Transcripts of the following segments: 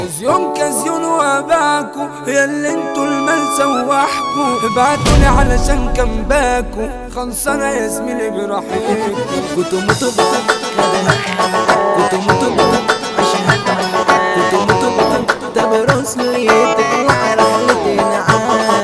يوم كازيون واباكو يا اللي انتوا المال سواحكو ابعتولي علشان كان باكو خلصانه يا زميلي براحتكو كنت متبطل كنت متبطل عشان كنت متبطل تبرس لي تطلع رحلتي معاك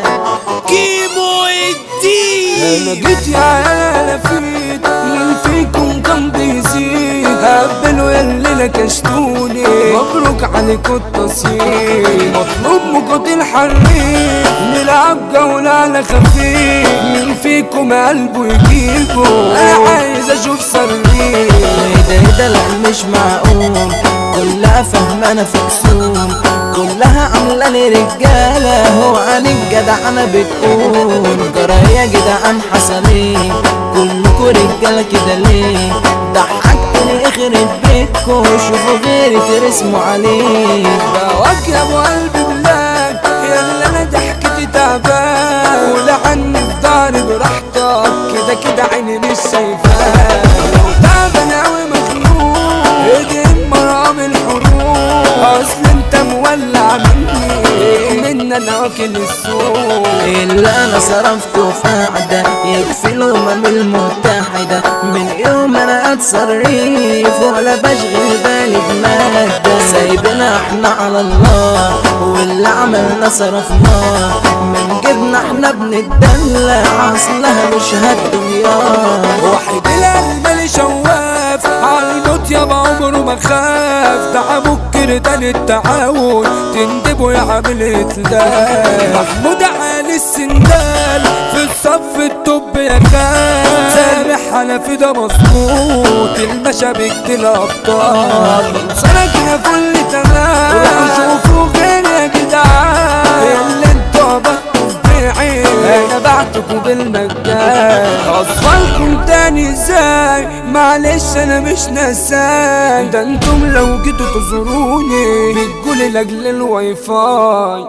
كيمو الدين انا جيت يا عيال فيت مين فيكم كان بيزيد هبلوا يا اللي نكشتوني مبروك عليكم التصير مطلوب مقاتل حريف نلعب جولة على خفيف مين فيكم قلبه يجيبه انا عايز اشوف صريف ايه ده ايه ده لا مش معقول كلها فهمانة في خصوم كلها عاملة لي رجالة هو عن الجدع انا بتقول جرى يا جدعان حصلين كلكوا رجالة كده ليه ضحكتني اخرب بيتكوا شوفوا غيري ترسموا عليه بواك يا ابو قلبي بلاك يا اللي انا ضحكتي تعبان ولعني في ضهري براحتك كده كده عيني مش شايفاك تعبان اوي مخنوق ايدي مرام الحروب اصل انت مولع مني من انا واكل السوق اللي انا صرفته في قعدة يكفي الامم المتحدة من يوم انا اتصرف ولا بشغل بالي بمادة سايبنا احنا على الله واللي عملنا صرفناه من جبنا احنا بنتدلع اصلها مش هالدنيا واحد القلب اللي شواف عالموت يابا عمره ما خاف تعبوا كردان التعاون تندبوا يا عامل اتلاف محمود علي السندال في الصف التوب يا خال سامح حنفي ده مظبوط المشابك دي الابطال سنة كل تمام روحوا شوفوا غير يا جدعان اللي انتوا عبطتوا في بيعي انا بعتكوا بالمجان اصفالكم تاني ازاي معلش انا مش نساي ده انتم لو جيتوا تزوروني بتقولي لاجل الواي فاي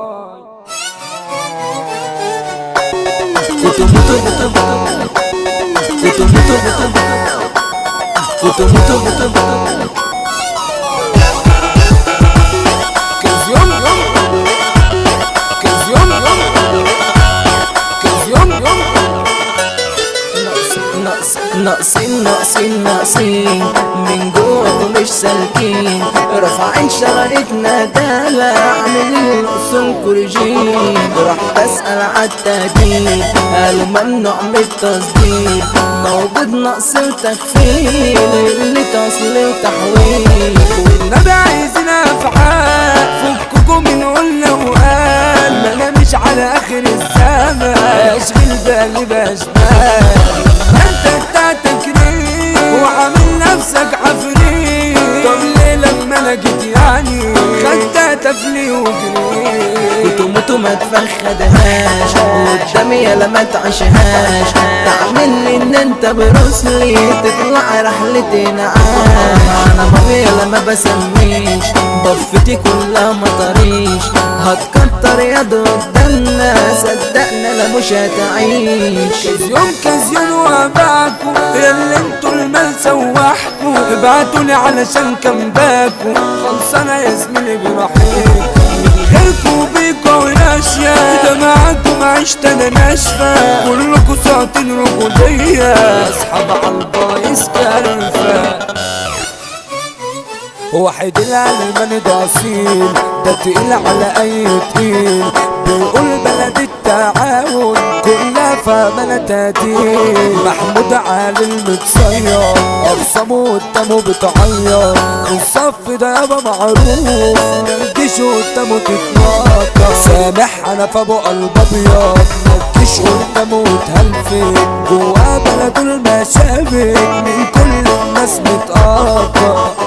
كنت متبطل كنت متبطل كنت متبطل كز يوم يوم كز يوم يوم كز يوم يوم ناقص ناقصين ناقصين ناقصين من جوه مش سالكين رافعين شرايطنا دالة عاملين الاصول كورجين رحت اسأل عالتهديد قالوا ممنوع من التصدير موجود نقص وتخفيل اللي تصل وتحويل والنبي عايزين افعال فككم من قلنا وقال ما انا مش على اخر الزمان اشغل بالي باشبال ما انت بتاعتك ليه وعامل نفسك عفريت طب ليه لما انا جيت يعني خدتها تفلي وجريت كنت موت ما تفخدهاش قدامي يلا ما تعيشهاش تعمل ان انت بروسلي تطلع رحلتي نعاش انا بابي يلا ما بسميش ضفتي كلها مطريش هتكتر يد قدامنا صدقنا لا مش هتعيش يوم كازيون واباكو يا اللي انتوا المال سواحكو ابعتولي علشان كان باكو خلصانه يا زميلي براحتكو من غيركو بيكو وناشية ده معاكم عشت انا ناشفة كلكوا ساعتين رجولية اصحاب عالبايس كرفة واحد العلمان ده اصيل ده تقيل على اي تقيل بيقول بلد التعاون كلها فامنة تدين محمود علي المتصير ارسمه قدامه بتعيط الصف ده يابا معروف مجيش قدامه تتنطط سامح انا في ابو قلب ابيض مجيش قدامه وتهلفت جوا بلده المشابك من كل الناس متقطع